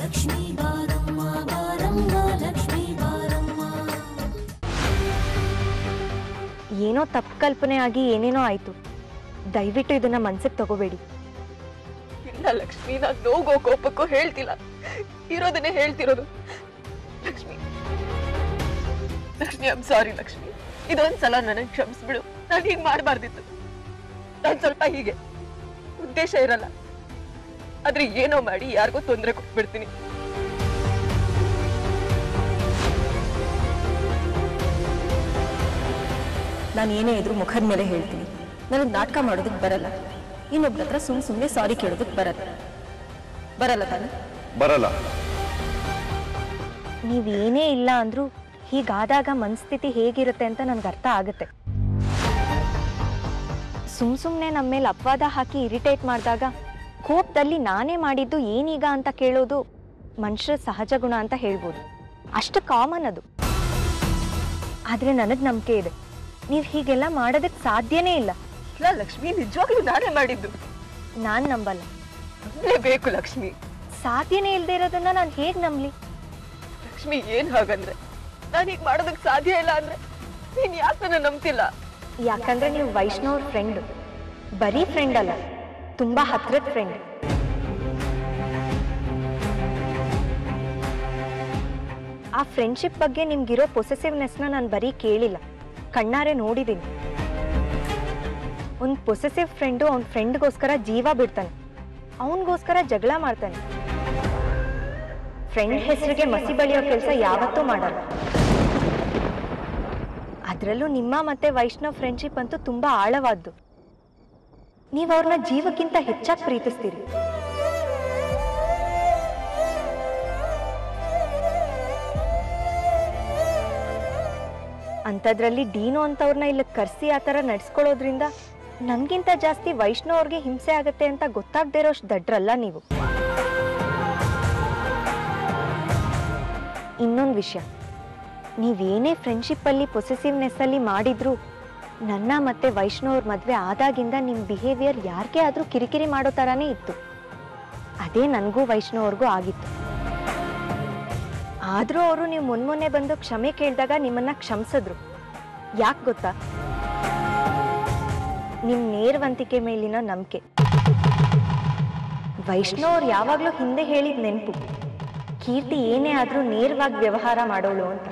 ಲಕ್ಷ್ಮೀ ಬಾರಮ್ಮ ಬಾರಮ್ಮ ಲಕ್ಷ್ಮೀ ಬಾರಮ್ಮ ಏನೋ ತಪ್ಪು ಕಲ್ಪನೆ ಆಗಿ ಏನೇನೋ ಆಯ್ತು ದಯವಿಟ್ಟು ಇದನ್ನ ಮನ್ಸಿಗೆ ತಗೋಬೇಡಿ ಇಲ್ಲ ಲಕ್ಷ್ಮಿ ನಾನ್ ನೋಗೋ ಕೋಪಕ್ಕೂ ಹೇಳ್ತಿಲ್ಲ ಇರೋದನ್ನೇ ಹೇಳ್ತಿರೋದು ಲಕ್ಷ್ಮಿ ಲಕ್ಷ್ಮಿ ಐಮ್ ಸಾರಿ ಲಕ್ಷ್ಮಿ ಇದೊಂದ್ಸಲ ನನಗೆ ಕ್ಷಮಿಸ್ಬಿಡು ನಾನು ಹೀಗೆ ಮಾಡಬಾರ್ದಿತ್ತು ನಾನು ಸ್ವಲ್ಪ ಹೀಗೆ ಉದ್ದೇಶ ಇರಲ್ಲ ಆದ್ರೆ ಏನೋ ಮಾಡಿ ಯಾರಿಗೂ ತೊಂದರೆ ಕೊಟ್ಬಿಡ್ತೀನಿ ನಾನು ಏನೇ ಇದ್ರು ಮುಖದ ಮೇಲೆ ಹೇಳ್ತೀನಿ ನನಗೆ ನಾಟಕ ಮಾಡೋದಕ್ಕೆ ಬರಲ್ಲ ಇನ್ನೊಬ್ರ ಹತ್ರ ಸುಮ್ ಸುಮ್ಮನೆ ಸಾರಿ ಕೇಳೋದಕ್ಕೆ ಬರಲ್ಲ ಬರಲ್ಲ ತಾನೆ ಬರಲ್ಲ ನೀವೇನೇ ಇಲ್ಲ ಅಂದ್ರೂ ಹೀಗಾದಾಗ ಮನಸ್ಥಿತಿ ಹೇಗಿರುತ್ತೆ ಅಂತ ನನ್ಗೆ ಅರ್ಥ ಆಗುತ್ತೆ ಸುಮ್ ಸುಮ್ಮನೆ ನಮ್ಮ ಮೇಲೆ ಅಪವಾದ ಹಾಕಿ ಇರಿಟೇಟ್ ಮಾಡಿದಾಗ ಕೋಪದಲ್ಲಿ ನಾನೇ ಮಾಡಿದ್ದು ಏನೀಗ ಅಂತ ಕೇಳೋದು ಮನುಷ್ಯರ ಸಹಜ ಗುಣ ಅಂತ ಹೇಳ್ಬೋದು ಅಷ್ಟು ಕಾಮನ್ ಅದು ಆದರೆ ನನಗೆ ನಂಬಿಕೆ ಇದೆ ನೀವು ಹೀಗೆಲ್ಲ ಮಾಡೋದಕ್ಕೆ ಸಾಧ್ಯನೇ ಇಲ್ಲ ಇಲ್ಲ ಲಕ್ಷ್ಮಿ ನಿಜವಾಗ್ಲೂ ನಾನೇ ಮಾಡಿದ್ದು ನಾನು ನಂಬಲ್ಲ ಬೇಕು ಲಕ್ಷ್ಮಿ ಸಾಧ್ಯನೇ ಇಲ್ಲದೆ ಇರೋದನ್ನ ನಾನು ಹೇಗೆ ನಂಬಲಿ ಲಕ್ಷ್ಮಿ ಏನ್ ಹಾಗಂದ್ರೆ ನಾನು ಹೀಗೆ ಮಾಡೋದಕ್ಕೆ ಸಾಧ್ಯ ಇಲ್ಲ ಅಂದ್ರೆ ನೀನ್ ಯಾಕೆ ನನ್ನ ನಂಬ್ತಿಲ್ಲ ಯಾಕಂದ್ರೆ ನೀವು ವೈಷ್ಣವ್ರ ಫ್ರೆಂಡ್ ಬರೀ ಫ್ರೆಂಡ್ ಅಲ್ಲ ತುಂಬಾ ಹತ್ರದ ಫ್ರೆಂಡ್ ಆ ಫ್ರೆಂಡ್ಶಿಪ್ ಬಗ್ಗೆ ನಿಮ್ಗಿರೋ ಪೊಸೆಸಿವ್ನೆಸ್ನ ನಾನು ಬರೀ ಕೇಳಿಲ್ಲ ಕಣ್ಣಾರೆ ನೋಡಿದ್ದೀನಿ ಒಂದು ಪೊಸೆಸಿವ್ ಫ್ರೆಂಡು ಅವ್ನ ಫ್ರೆಂಡ್ಗೋಸ್ಕರ ಜೀವ ಬಿಡ್ತಾನೆ ಅವನಿಗೋಸ್ಕರ ಜಗಳ ಮಾಡ್ತಾನೆ ಫ್ರೆಂಡ್ ಹೆಸರಿಗೆ ಮಸಿ ಬಳಿಯೋ ಕೆಲಸ ಯಾವತ್ತೂ ಮಾಡಲ್ಲ ಅದರಲ್ಲೂ ನಿಮ್ಮ ಮತ್ತೆ ವೈಷ್ಣವ್ ಫ್ರೆಂಡ್ಶಿಪ್ ಅಂತೂ ತುಂಬಾ ಆಳವಾದ್ದು ನೀವು ಅವ್ರನ್ನ ಜೀವಕ್ಕಿಂತ ಹೆಚ್ಚಾಗಿ ಪ್ರೀತಿಸ್ತೀರಿ ಅಂಥದ್ರಲ್ಲಿ ಡೀನೋ ಅಂತವ್ರನ್ನ ಇಲ್ಲಿ ಕರ್ಸಿ ಆ ಥರ ನಡ್ಸ್ಕೊಳ್ಳೋದ್ರಿಂದ ನನ್ಗಿಂತ ಜಾಸ್ತಿ ವೈಷ್ಣವ್ ಅವ್ರಿಗೆ ಹಿಂಸೆ ಆಗತ್ತೆ ಅಂತ ಗೊತ್ತಾಗದೇ ಇರೋಷ್ಟು ದಡ್ರಲ್ಲ ನೀವು ಇನ್ನೊಂದು ವಿಷಯ ನೀವೇನೇ ಫ್ರೆಂಡ್ಶಿಪ್ಪಲ್ಲಿ ಪೊಸೆಸಿವ್ನೆಸ್ಸಲ್ಲಿ ಮಾಡಿದ್ರು ನನ್ನ ಮತ್ತೆ ವೈಷ್ಣವ್ರ ಮದುವೆ ಆದಾಗಿಂದ ನಿಮ್ಮ ಬಿಹೇವಿಯರ್ ಯಾರಿಗೇ ಆದರೂ ಕಿರಿಕಿರಿ ಮಾಡೋ ಥರನೇ ಇತ್ತು ಅದೇ ನನಗೂ ವೈಷ್ಣವ್ರಿಗೂ ಆಗಿತ್ತು ಆದರೂ ಅವರು ನೀವು ಮೊನ್ಮೊನ್ನೆ ಬಂದು ಕ್ಷಮೆ ಕೇಳಿದಾಗ ನಿಮ್ಮನ್ನ ಕ್ಷಮಿಸಿದ್ರು ಯಾಕೆ ಗೊತ್ತಾ ನಿಮ್ಮ ನೇರವಂತಿಕೆ ಮೇಲಿನ ನಂಬಿಕೆ ವೈಷ್ಣವ್ ಅವ್ರು ಯಾವಾಗಲೂ ಹಿಂದೆ ಹೇಳಿದ ನೆನಪು ಕೀರ್ತಿ ಏನೇ ಆದ್ರೂ ನೇರವಾಗಿ ವ್ಯವಹಾರ ಮಾಡೋಳು ಅಂತ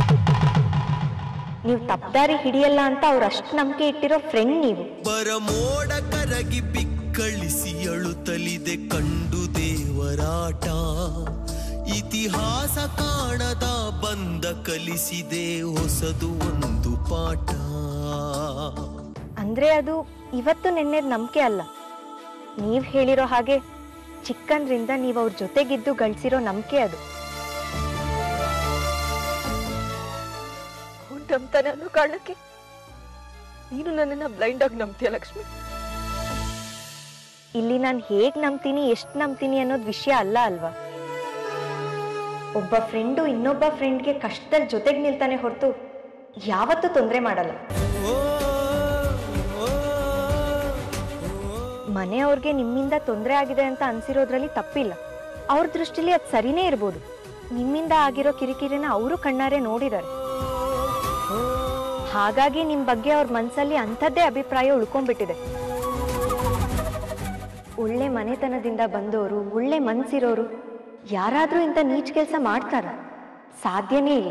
ನೀವು ತಪ್ಪದಾರಿ ಹಿಡಿಯಲ್ಲ ಅಂತ ಅವ್ರು ಅಷ್ಟು ನಂಬಿಕೆ ಇಟ್ಟಿರೋ ಫ್ರೆಂಡ್ ನೀವು ಬರಮೋಡ ಕರಗಿ ಬಿಕ್ಕಳಿಸಿ ಅಳುತ್ತಲಿದೆ ಕಂಡು ದೇವರಾಟ ಇತಿಹಾಸ ಕಾಣದ ಬಂದ ಕಲಿಸಿದೆ ಹೊಸದು ಒಂದು ಪಾಠ ಅಂದ್ರೆ ಅದು ಇವತ್ತು ನೆನ್ನೆದ ನಂಬಿಕೆ ಅಲ್ಲ ನೀವ್ ಹೇಳಿರೋ ಹಾಗೆ ಚಿಕ್ಕಂದ್ರಿಂದ ನೀವು ಅವ್ರ ಜೊತೆಗಿದ್ದು ಗಳಿಸಿರೋ ನಂಬಿಕೆ ಅದು ಅವ್ನ್ ನಂಬ್ತಾನೆ ಅನ್ನೋ ಕಾರಣಕ್ಕೆ ನೀನು ನನ್ನನ್ನ ಬ್ಲೈಂಡ್ ಆಗಿ ನಂಬ್ತೀಯ ಲಕ್ಷ್ಮಿ ಇಲ್ಲಿ ನಾನು ಹೇಗ್ ನಂಬ್ತೀನಿ ಎಷ್ಟು ನಂಬ್ತೀನಿ ಅನ್ನೋದು ವಿಷಯ ಅಲ್ಲ ಅಲ್ವಾ ಒಬ್ಬ ಫ್ರೆಂಡು ಇನ್ನೊಬ್ಬ ಫ್ರೆಂಡ್ಗೆ ಕಷ್ಟದಲ್ಲಿ ಜೊತೆಗೆ ನಿಲ್ತಾನೆ ಹೊರತು ಯಾವತ್ತೂ ತೊಂದರೆ ಮಾಡಲ್ಲ ಮನೆಯವ್ರಿಗೆ ನಿಮ್ಮಿಂದ ತೊಂದರೆ ಆಗಿದೆ ಅಂತ ಅನ್ಸಿರೋದ್ರಲ್ಲಿ ತಪ್ಪಿಲ್ಲ ಅವ್ರ ದೃಷ್ಟಿಲಿ ಅದು ಸರಿನೇ ಇರ್ಬೋದು ನಿಮ್ಮಿಂದ ಆಗಿರೋ ಕಿರಿಕಿರಿನ ಅವರು ಕಣ್ಣಾರೆ ನೋಡಿದ್ದಾರೆ ಹಾಗಾಗಿ ನಿಮ್ ಬಗ್ಗೆ ಅವ್ರ ಮನ್ಸಲ್ಲಿ ಅಂಥದ್ದೇ ಅಭಿಪ್ರಾಯ ಉಳ್ಕೊಂಡ್ಬಿಟ್ಟಿದೆ ಒಳ್ಳೆ ಮನೆತನದಿಂದ ಬಂದವರು ಒಳ್ಳೆ ಮನ್ಸಿರೋರು ಯಾರಾದ್ರೂ ಇಂಥ ನೀಚ್ ಕೆಲಸ ಮಾಡ್ತಾರ ಸಾಧ್ಯನೇ ಇಲ್ಲ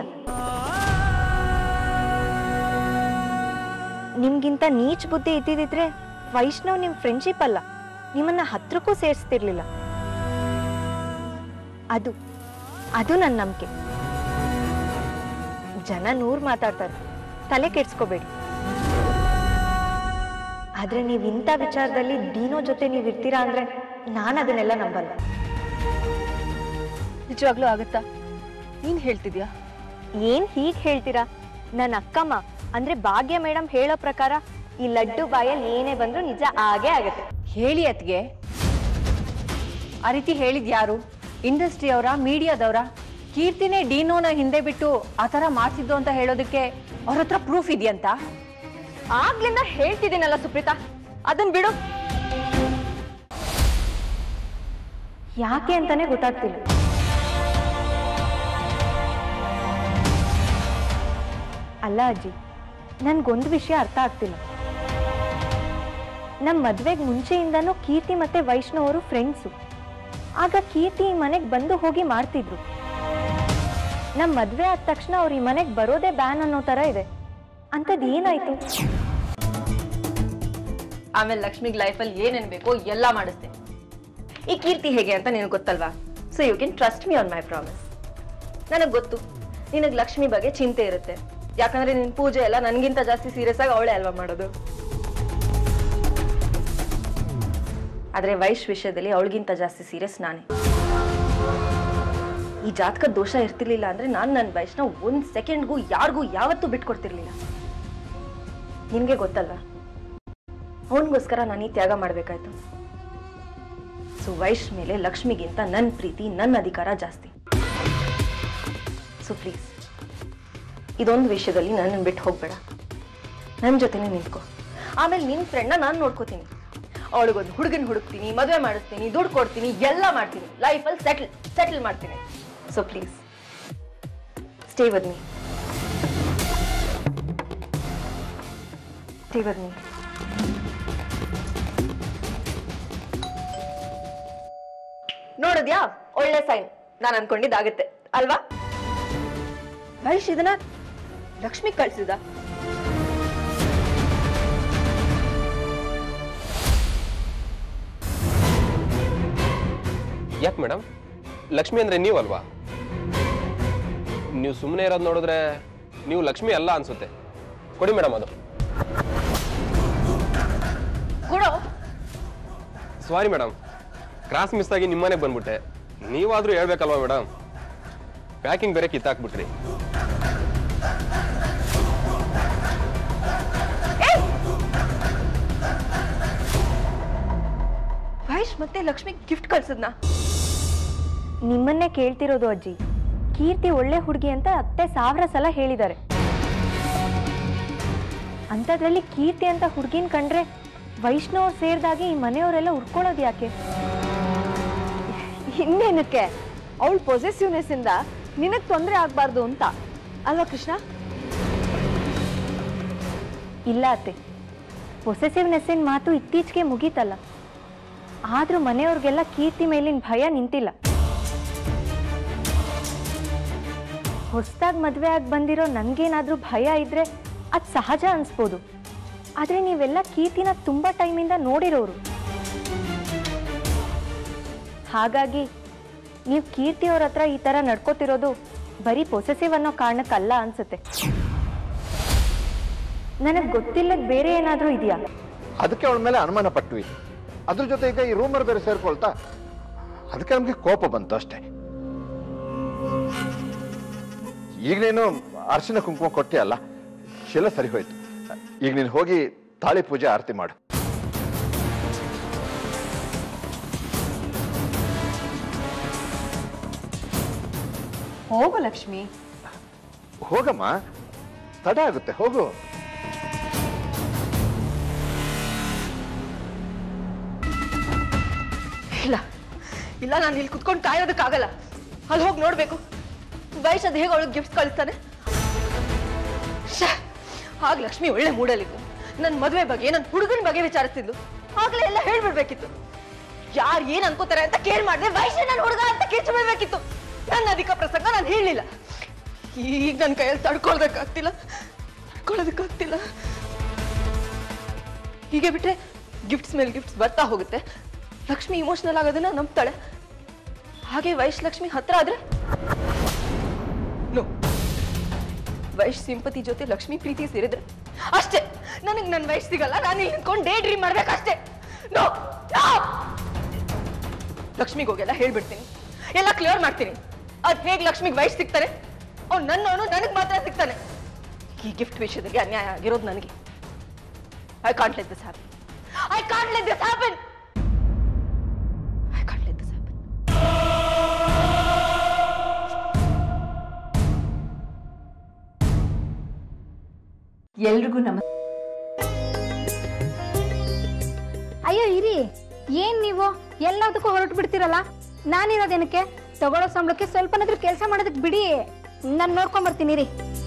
ನಿಮ್ಗಿಂತ ನೀಚ್ ಬುದ್ಧಿ ಇದ್ದಿದ್ರೆ ವೈಷ್ಣವ್ ನಿಮ್ ಫ್ರೆಂಡ್ಶಿಪ್ ಅಲ್ಲ ನಿಮ್ಮನ್ನ ಹತ್ರಕ್ಕೂ ಸೇರಿಸ್ತಿರ್ಲಿಲ್ಲ ಅದು ಅದು ನನ್ನ ನಂಬಿಕೆ ಜನ ನೂರ್ ಮಾತಾಡ್ತಾರೆ ತಲೆ ಕೆಡ್ಸ್ಕೋಬೇಡಿ ಆದ್ರೆ ನೀವ್ ಇಂಥ ವಿಚಾರದಲ್ಲಿ ಡೀನೋ ಜೊತೆ ನೀವ್ ಇರ್ತೀರಾ ಅಂದ್ರೆ ನಾನು ಅದನ್ನೆಲ್ಲ ನಂಬಲ್ಲ ನಿಜವಾಗ್ಲೂ ಆಗತ್ತಾ ನೀನ್ ಹೇಳ್ತಿದ್ಯಾ ಏನ್ ಹೀಗ್ ಹೇಳ್ತೀರಾ ನನ್ನ ಅಕ್ಕಮ್ಮ ಅಂದ್ರೆ ಭಾಗ್ಯ ಮೇಡಮ್ ಹೇಳೋ ಪ್ರಕಾರ ಈ ಲಡ್ಡು ಬಾಯಲ್ಲಿ ಏನೇ ಬಂದ್ರು ನಿಜ ಆಗೇ ಆಗತ್ತೆ ಹೇಳಿ ಅತ್ಗೆ ಆ ರೀತಿ ಹೇಳಿದ್ ಯಾರು ಇಂಡಸ್ಟ್ರಿ ಅವರ ಮೀಡಿಯಾದವರ ಕೀರ್ತಿನೇ ಡೀನೋನ ಹಿಂದೆ ಬಿಟ್ಟು ಆ ಥರ ಮಾಡ್ತಿದ್ದು ಅಂತ ಹೇಳೋದಕ್ಕೆ ಅವ್ರ ಹತ್ರ ಪ್ರೂಫ್ ಇದೆಯಂತ ಆಗ್ಲಿಂದ ಹೇಳ್ತಿದ್ದೀನಲ್ಲ ಸುಪ್ರೀತಾ ಅದನ್ ಬಿಡು ಯಾಕೆ ಅಂತಾನೆ ಗೊತ್ತಾಗ್ತಿಲ್ಲ ಅಲ್ಲ ಅಜ್ಜಿ ನನ್ಗೊಂದು ವಿಷಯ ಅರ್ಥ ಆಗ್ತಿಲ್ಲ ನಮ್ಮ ಮದ್ವೆಗೆ ಮುಂಚೆಯಿಂದನೂ ಕೀರ್ತಿ ಮತ್ತೆ ವೈಷ್ಣವ್ ಅವರು ಫ್ರೆಂಡ್ಸು ಆಗ ಕೀರ್ತಿ ಈ ಮನೆಗೆ ಬಂದು ಹೋಗಿ ಮಾಡ್ತಿದ್ರು ನಮ್ಮ ಮದ್ವೆ ಆದ ತಕ್ಷಣ ಅವ್ರು ಈ ಮನೆಗೆ ಬರೋದೇ ಬ್ಯಾನ್ ಅನ್ನೋ ತರ ಇದೆ ಅಂಥದ್ದು ಏನಾಯ್ತು ಆಮೇಲೆ ಲಕ್ಷ್ಮಿಗ್ ಲೈಫಲ್ಲಿ ಏನೇನ್ ಬೇಕೋ ಎಲ್ಲ ಮಾಡಿಸ್ತೇನೆ ಈ ಕೀರ್ತಿ ಹೇಗೆ ಅಂತ ನಿನಗೆ ಗೊತ್ತಲ್ವಾ so you can trust me on my promise ನನಗೆ ಗೊತ್ತು ನಿನಗೆ ಲಕ್ಷ್ಮಿ ಬಗ್ಗೆ ಚಿಂತೆ ಇರುತ್ತೆ ಯಾಕಂದ್ರೆ ನಿನ್ ಪೂಜೆ ಎಲ್ಲ ನನ್ಗಿಂತ ಜಾಸ್ತಿ ಸೀರಿಯಸ್ ಆಗಿ ಅವಳೇ ಅಲ್ವಾ ಮಾಡೋದು ಆದ್ರೆ ವೈಶ್ ವಿಷಯದಲ್ಲಿ ಅವಳಿಗಿಂತ ಜಾಸ್ತಿ ಸೀರಿಯಸ್ ನಾನೇ ಈ ಜಾತಕ ದೋಷ ಇರ್ತಿರ್ಲಿಲ್ಲ ಅಂದ್ರೆ ನಾನು ನನ್ನ ವಯಸ್ಸನ್ನ ಒಂದ್ ಸೆಕೆಂಡ್ಗೂ ಯಾರಿಗೂ ಯಾವತ್ತೂ ಬಿಟ್ಕೊಡ್ತಿರ್ಲಿಲ್ಲ ನಿನ್ಗೆ ಗೊತ್ತಲ್ವಾ ಅವನಿಗೋಸ್ಕರ ನಾನು ಈ ತ್ಯಾಗ ಮಾಡ್ಬೇಕಾಯ್ತು ಸೊ ವೈಶ್ ಮೇಲೆ ಲಕ್ಷ್ಮಿಗಿಂತ ನನ್ನ ಪ್ರೀತಿ ನನ್ನ ಅಧಿಕಾರ ಜಾಸ್ತಿ ಸೊ ಪ್ಲೀಸ್ ಇದೊಂದು ವಿಷಯದಲ್ಲಿ ನನ್ನ ಬಿಟ್ಟು ಹೋಗ್ಬೇಡ ನನ್ನ ಜೊತೆನೇ ನಿಂತ್ಕೋ ಆಮೇಲೆ ನಿನ್ನ ಫ್ರೆಂಡ್ನ ನಾನು ನೋಡ್ಕೋತೀನಿ ಅವಳಿಗೊಂದು ಹುಡುಗನ ಹುಡುಕ್ತೀನಿ ಮದುವೆ ಮಾಡಿಸ್ತೀನಿ ದುಡ್ಡು ಕೊಡ್ತೀನಿ ಎಲ್ಲ ಮಾಡ್ತೀನಿ ಲೈಫಲ್ಲಿ ಸೆಟ್ಲ್ ಸೆಟ್ಲ್ ಮಾಡ್ತೀನಿ so please stay with me stay with me ನೋಡಿದ್ಯಾ ಒಳ್ಳೆ ಸೈನ್ ನಾನು ಅನ್ಕೊಂಡಿದ್ದಾಗುತ್ತೆ ಅಲ್ವಾ ವೈಶ್ ಇದನ್ನ ಲಕ್ಷ್ಮಿ ಕಳ್ಸಿದ ಯಾಕೆ ಮೇಡಮ್ ಲಕ್ಷ್ಮಿ ಅಂದ್ರೆ ನೀವಲ್ವಾ ನೀವು ಸುಮ್ಮನೆ ಇರೋದು ನೋಡಿದ್ರೆ ನೀವು ಲಕ್ಷ್ಮಿ ಅಲ್ಲ ಅನ್ಸುತ್ತೆ ಕೊಡಿ ಮೇಡಮ್ ಅದು ಕೊಡೋ ಸಾರಿ ಮೇಡಮ್ ಕ್ರಾಸ್ ಮಿಸ್ ಆಗಿ ನಿಮ್ಮನೆಗೆ ಬಂದ್ಬಿಟ್ಟೆ ನೀವಾದ್ರೂ ಹೇಳ್ಬೇಕಲ್ವಾ ಮೇಡಮ್ ಪ್ಯಾಕಿಂಗ್ ಬೇರೆ ಕಿತ್ತಾಕ್ಬಿಟ್ರಿ ವೈಶ್ ಮತ್ತೆ ಲಕ್ಷ್ಮಿ ಗಿಫ್ಟ್ ಕಳ್ಸದ್ನಾ ನಿಮ್ಮನ್ನೇ ಕೇಳ್ತಿರೋದು ಅಜ್ಜಿ ಕೀರ್ತಿ ಒಳ್ಳೆ ಹುಡುಗಿ ಅಂತ ಅತ್ತೆ ಸಾವಿರ ಸಲ ಹೇಳಿದ್ದಾರೆ ಅಂಥದ್ರಲ್ಲಿ ಕೀರ್ತಿ ಅಂತ ಹುಡುಗಿನ ಕಂಡ್ರೆ ವೈಷ್ಣವ್ ಸೇರಿದಾಗೆ ಈ ಮನೆಯವರೆಲ್ಲ ಉರ್ಕೊಳ್ಳೋದು ಯಾಕೆ ಇನ್ನೇನಕ್ಕೆ ಅವಳ ಪೊಸೆಸಿವ್ನೆಸ್ ಇಂದ ನಿನಗ್ ತೊಂದರೆ ಆಗ್ಬಾರ್ದು ಅಂತ ಅಲ್ವಾ ಕೃಷ್ಣ ಇಲ್ಲ ಅತ್ತೆ ಪೊಸೆಸಿವ್ನೆಸ್ಸಿನ ಮಾತು ಇತ್ತೀಚೆಗೆ ಮುಗೀತಲ್ಲ ಆದ್ರೂ ಮನೆಯವ್ರಿಗೆಲ್ಲ ಕೀರ್ತಿ ಮೇಲಿನ ಭಯ ನಿಂತಿಲ್ಲ ಹೊಸ್ದಾಗಿ ಮದುವೆ ಆಗಿ ಬಂದಿರೋ ನನಗೇನಾದ್ರೂ ಭಯ ಇದ್ರೆ ಅದು ಸಹಜ ಅನ್ಸ್ಬೋದು ಆದರೆ ನೀವೆಲ್ಲ ಕೀರ್ತಿನ ತುಂಬ ಟೈಮಿಂದ ನೋಡಿರೋರು ಹಾಗಾಗಿ ನೀವು ಕೀರ್ತಿ ಅವ್ರ ಹತ್ರ ಈ ಥರ ನಡ್ಕೋತಿರೋದು ಬರೀ ಪೊಸೆಸಿವ್ ಅನ್ನೋ ಕಾರಣಕ್ಕಲ್ಲ ಅನ್ಸುತ್ತೆ ನನಗೆ ಗೊತ್ತಿಲ್ಲದ ಬೇರೆ ಏನಾದರೂ ಇದೆಯಾ ಅದಕ್ಕೆ ಅವಳ ಮೇಲೆ ಅನುಮಾನ ಪಟ್ವಿ ಅದ್ರ ಜೊತೆ ಈಗ ಈ ರೂಮರ್ ಬೇರೆ ಸೇರ್ಕೊಳ್ತಾ ಅದಕ್ಕೆ ನಮ್ಗೆ ಕೋಪ ಬಂತು ಅಷ್ಟೇ ಈಗ ನೀನು ಅರ್ಶಿನ ಕುಂಕುಮ ಕೊಟ್ಟೆ ಅಲ್ಲ ಎಲ್ಲ ಸರಿ ಹೋಯ್ತು ಈಗ ನೀನು ಹೋಗಿ ತಾಳಿ ಪೂಜೆ ಆರತಿ ಮಾಡು ಹೋಗು ಲಕ್ಷ್ಮಿ ಹೋಗಮ್ಮ ತಡ ಆಗುತ್ತೆ ಹೋಗು ಇಲ್ಲ ಇಲ್ಲ ನಾನು ಇಲ್ಲಿ ಕುತ್ಕೊಂಡು ಕಾಯೋದಕ್ಕಾಗಲ್ಲ ಅಲ್ಲಿ ಹೋಗಿ ನೋಡ್ಬೇಕು ವೈಶ್ ಅದು ಹೇಗೆ ಅವಳಿಗೆ ಗಿಫ್ಟ್ ಕಳಿಸ್ತಾನೆ ಶ್ಯಾ, ಆಗ ಲಕ್ಷ್ಮಿ ಒಳ್ಳೆ ಮೂಡಲಿದ್ದು ನನ್ನ ಮದುವೆ ಬಗ್ಗೆ ನನ್ನ ಹುಡುಗನ ಬಗ್ಗೆ ವಿಚಾರಿಸ್ತಿದ್ದು ಆಗ್ಲೇ ಎಲ್ಲ ಹೇಳ್ಬಿಡ್ಬೇಕಿತ್ತು ಯಾರು ಏನ್ ಅನ್ಕೋತಾರೆ ಅಂತ ಕೇರ್ ಮಾಡಿದೆ ವೈಶ್ ನನ್ನ ಹುಡುಗ ಅಂತ ಕಿರ್ಚು ಬಿಡ್ಬೇಕಿತ್ತು ನನ್ನ ಅಧಿಕ ಪ್ರಸಂಗ ನಾನು ಹೇಳಲಿಲ್ಲ ಈಗ ನನ್ನ ಕೈಯಲ್ಲಿ ತಡ್ಕೊಳ್ಬೇಕಾಗ್ತಿಲ್ಲ ತಡ್ಕೊಳ್ಳೋದಕ್ಕಾಗ್ತಿಲ್ಲ ಹೀಗೆ ಬಿಟ್ರೆ ಗಿಫ್ಟ್ಸ್ ಮೇಲೆ ಗಿಫ್ಟ್ಸ್ ಬರ್ತಾ ಹೋಗುತ್ತೆ ಲಕ್ಷ್ಮಿ ಇಮೋಷನಲ್ ಆಗೋದನ್ನ ನಂಬ್ತಾಳೆ ಹಾಗೆ ವೈಶ್ ಲಕ್ಷ್ಮಿ ಹತ್ರ ಆದ್ರೆ ನೋ ವೈಶ್ ಸಿಂಪತಿ ಜೊತೆ ಲಕ್ಷ್ಮಿ ಪ್ರೀತಿ ಸೇರಿದ್ರೆ ಅಷ್ಟೇ ನನಗೆ ನನ್ನ ವಯಸ್ಸು ಸಿಗಲ್ಲ ನಾನು ಇಲ್ಲಿ ನಿಂತ್ಕೊಂಡು ಡೇ ಡ್ರೀಮ್ ಮಾಡ್ಬೇಕಷ್ಟೇ ನೋ ನೋ ಲಕ್ಷ್ಮಿಗೆ ಹೋಗೆಲ್ಲ ಹೇಳ್ಬಿಡ್ತೀನಿ ಎಲ್ಲ ಕ್ಲಿಯರ್ ಮಾಡ್ತೀನಿ ಅದ್ ಹೇಗೆ ಲಕ್ಷ್ಮಿಗೆ ವಯಸ್ಸು ಸಿಗ್ತಾನೆ ಅವ್ನು ನನ್ನವನು ನನಗೆ ಮಾತ್ರ ಸಿಗ್ತಾನೆ ಈ ಗಿಫ್ಟ್ ವಿಷಯದಲ್ಲಿ ಅನ್ಯಾಯ ಆಗಿರೋದು ನನಗೆ I can't let this happen I can't let this happen I can't let this happen ಎಲ್ರಿಗೂ ನಮ ಅಯ್ಯೋ ಇರಿ ಏನ್ ನೀವು ಎಲ್ಲದಕ್ಕೂ ಹೊರಟು ಬಿಡ್ತೀರಲ್ಲ ನಾನಿರೋದೇನಕ್ಕೆ ತಗೊಳ್ಳೋ ಸಂಬಳಕ್ಕೆ ಸ್ವಲ್ಪನಾದ್ರೂ ಕೆಲಸ ಮಾಡೋದಕ್ಕೆ ಬಿಡಿ ನಾನು ನೋಡ್ಕೊಂಡ್ ಬರ್ತೀನಿ ರೀ